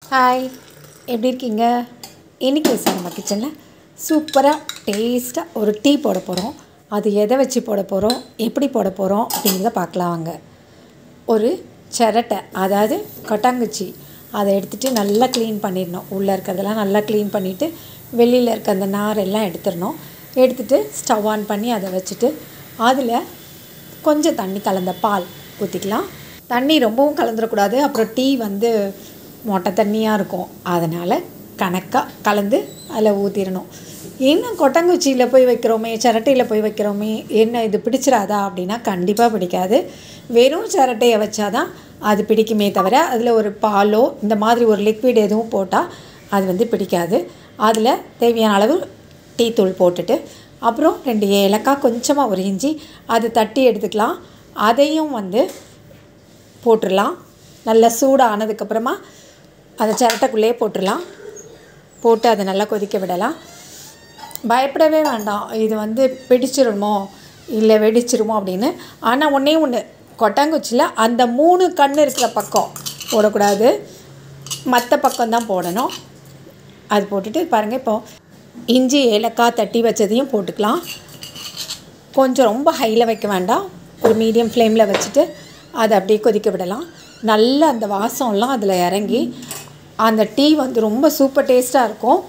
hi எப்படி இருக்கீங்க இன்றைக்கி சார் நம்ம கிச்சனில் சூப்பராக டேஸ்ட்டாக ஒரு டீ போட போகிறோம் அது எதை வச்சு போட போகிறோம் எப்படி போட போகிறோம் அப்படிங்கிறத பார்க்கலாம் வாங்க ஒரு சிரட்டை அதாவது கொட்டாங்குச்சி அதை எடுத்துகிட்டு நல்லா க்ளீன் பண்ணிடணும் உள்ளே இருக்கிறதெல்லாம் நல்லா க்ளீன் பண்ணிவிட்டு வெளியில் இருக்க அந்த நார் எல்லாம் எடுத்துடணும் எடுத்துகிட்டு ஸ்டவ் ஆன் பண்ணி அதை வச்சுட்டு அதில் கொஞ்சம் தண்ணி கலந்த பால் ஊற்றிக்கலாம் தண்ணி ரொம்பவும் கலந்துடக்கூடாது அப்புறம் டீ வந்து மொட்டை தண்ணியாக இருக்கும் அதனால் கணக்காக கலந்து அதில் ஊற்றிடணும் என்ன கொட்டங்குச்சியில் போய் வைக்கிறோமே சிரட்டையில் போய் வைக்கிறோமே என்ன இது பிடிச்சிராதா அப்படின்னா கண்டிப்பாக பிடிக்காது வெறும் சிரட்டையை வச்சாதான் அது பிடிக்குமே தவிர அதில் ஒரு பாலோ இந்த மாதிரி ஒரு லிக்விட் எதுவும் போட்டால் அது வந்து பிடிக்காது அதில் தேவையான அளவு டீ தூள் போட்டுட்டு அப்புறம் ரெண்டு ஏலக்காய் கொஞ்சமாக ஒரு இஞ்சி அது தட்டி எடுத்துக்கலாம் அதையும் வந்து போட்டுடலாம் நல்லா சூடாக ஆனதுக்கப்புறமா அதை சிரட்டைக்குள்ளேயே போட்டுடலாம் போட்டு அதை நல்லா கொதிக்க விடலாம் பயப்படவே வேண்டாம் இது வந்து பிடிச்சிருமோ இல்லை வெடிச்சிருமோ அப்படின்னு ஆனால் ஒன்றே ஒன்று கொட்டாங்குச்சியில் அந்த மூணு கண் இருக்கிற பக்கம் போடக்கூடாது மற்ற பக்கம்தான் போடணும் அது போட்டுட்டு பாருங்கள் இப்போ இஞ்சி ஏலக்காய் தட்டி வச்சதையும் போட்டுக்கலாம் கொஞ்சம் ரொம்ப ஹையில் வைக்க வேண்டாம் ஒரு மீடியம் ஃப்ளேமில் வச்சுட்டு அதை அப்படியே கொதிக்க விடலாம் நல்ல அந்த வாசம்லாம் அதில் இறங்கி அந்த டீ வந்து ரொம்ப சூப்பர் டேஸ்ட்டாக இருக்கும்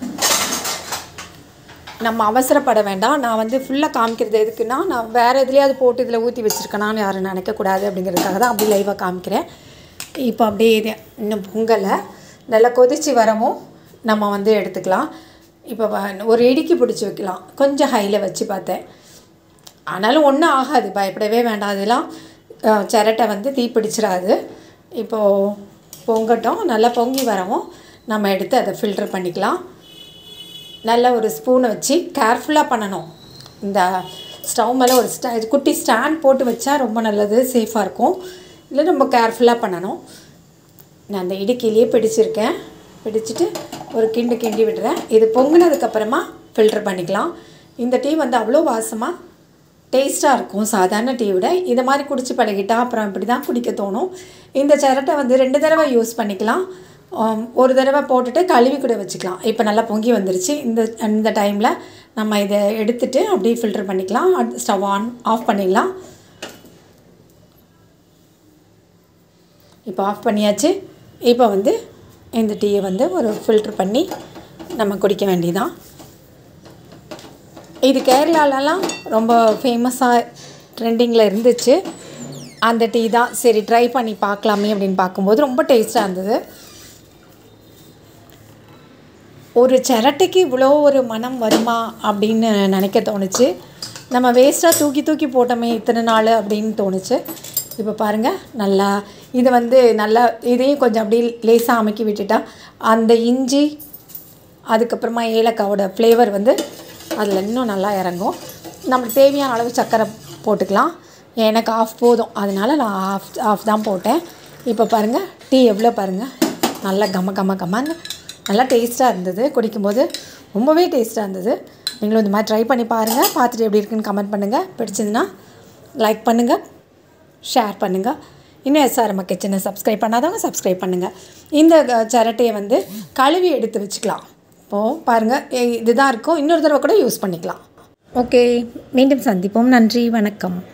நம்ம அவசரப்பட வேண்டாம் நான் வந்து ஃபுல்லாக காமிக்கிறது எதுக்குன்னா நான் வேறு எதுலேயாவது போட்டு இதில் ஊற்றி வச்சுருக்கேனான்னு யாரும் நினைக்கக்கூடாது அப்படிங்கிறதுக்காக தான் அப்படி லைவாக காமிக்கிறேன் இப்போ அப்படியே இது இன்னும் பொங்கலை நல்லா கொதித்து வரவும் நம்ம வந்து எடுத்துக்கலாம் இப்போ வ- ஒரு இடுக்கி பிடிச்சி வைக்கலாம் கொஞ்சம் ஹையில் வச்சு பார்த்தேன் ஆனாலும் ஒன்றும் ஆகாது பயப்படவே வேண்டாம் அதெல்லாம் அஹ், சிரட்டை வந்து தீ பிடிச்சிடாது இப்போது பொங்கட்டும் நல்லா பொங்கி வரவும் நம்ம எடுத்து அதை ஃபில்டர் பண்ணிக்கலாம் நல்ல ஒரு ஸ்பூனை வச்சு கேர்ஃபுல்லாக பண்ணணும் இந்த ஸ்டவ் மேலே ஒரு ஸ்டா இது குட்டி ஸ்டாண்ட் போட்டு வச்சா ரொம்ப நல்லது சேஃபாக இருக்கும் இல்லை ரொம்ப கேர்ஃபுல்லாக பண்ணணும் நான் அந்த இடுக்கிலேயே பிடிச்சிருக்கேன் பிடிச்சிட்டு ஒரு கிண்டு கிண்டி விடுறேன் இது பொங்குனதுக்கப்புறமா ஃபில்டர் பண்ணிக்கலாம் இந்த டீ வந்து அவ்வளோ வாசமாக டேஸ்ட்டாக இருக்கும் சாதாரண டீ விட இதை மாதிரி குடிச்சு பழகிட்டா அப்புறம் இப்படி தான் குடிக்க தோணும் இந்த சிரட்டை வந்து ரெண்டு தடவை யூஸ் பண்ணிக்கலாம் ஆம், ஒரு தடவை போட்டுட்டு கழுவி கூட வச்சுக்கலாம் இப்போ நல்லா பொங்கி வந்துருச்சு இந்த இந்த டைமில் நம்ம இதை எடுத்துட்டு அப்படியே ஃபில்டர் பண்ணிக்கலாம் ஸ்டவ் ஆன் ஆஃப் பண்ணிடலாம் இப்போ ஆஃப் பண்ணியாச்சு இப்போ வந்து இந்த டீயை வந்து ஒரு ஃபில்டர் பண்ணி நம்ம குடிக்க வேண்டியதான் இது கேரளாலலாம் ரொம்ப ஃபேமஸாக ட்ரெண்டிங்கில் இருந்துச்சு அந்த டீ தான் சரி ட்ரை பண்ணி பார்க்கலாமே அப்படின்னு பார்க்கும்போது ரொம்ப டேஸ்ட்டாக இருந்தது ஒரு சிரட்டைக்கு இவ்வளோ ஒரு மனம் வருமா அப்படின்னு நினைக்க தோணுச்சு நம்ம வேஸ்ட்டாக தூக்கி தூக்கி போட்டோமே இத்தனை நாள் அப்படின்னு தோணுச்சு இப்போ பாருங்கள் நல்லா இது வந்து நல்லா இதையும் கொஞ்சம் அப்படியே லேசாக அமுக்கி விட்டுட்டா அந்த இஞ்சி அதுக்கப்புறமா ஏலக்காவோட ஃப்ளேவர் வந்து அதில் இன்னும் நல்லா இறங்கும் நம்மளுக்கு தேவையான அளவு சர்க்கரை போட்டுக்கலாம் எனக்கு ஆஃப் போதும் அதனால நான் ஆஃப் ஆஃப் தான் போட்டேன் இப்போ பாருங்கள் டீ எவ்வளோ பாருங்கள் நல்லா கம கம கமன்னு நல்லா டேஸ்ட்டாக இருந்தது குடிக்கும்போது ரொம்பவே டேஸ்ட்டாக இருந்தது நீங்களும் இந்த மாதிரி ட்ரை பண்ணி பாருங்கள் பார்த்துட்டு எப்படி இருக்குன்னு கமெண்ட் பண்ணுங்கள் பிடிச்சதுன்னா லைக் பண்ணுங்கள் ஷேர் பண்ணுங்கள் இன்னும் எஸ்ஆர்எம் கிச்சனை சப்ஸ்கிரைப் பண்ணாதவங்க சப்ஸ்கிரைப் பண்ணுங்கள் இந்த அஹ், சிரட்டையை வந்து கழுவி எடுத்து வச்சுக்கலாம் இப்போது பாருங்கள் இதுதான் இருக்கும் இன்னொரு தடவை கூட யூஸ் பண்ணிக்கலாம் ஓகே மீண்டும் சந்திப்போம் நன்றி வணக்கம்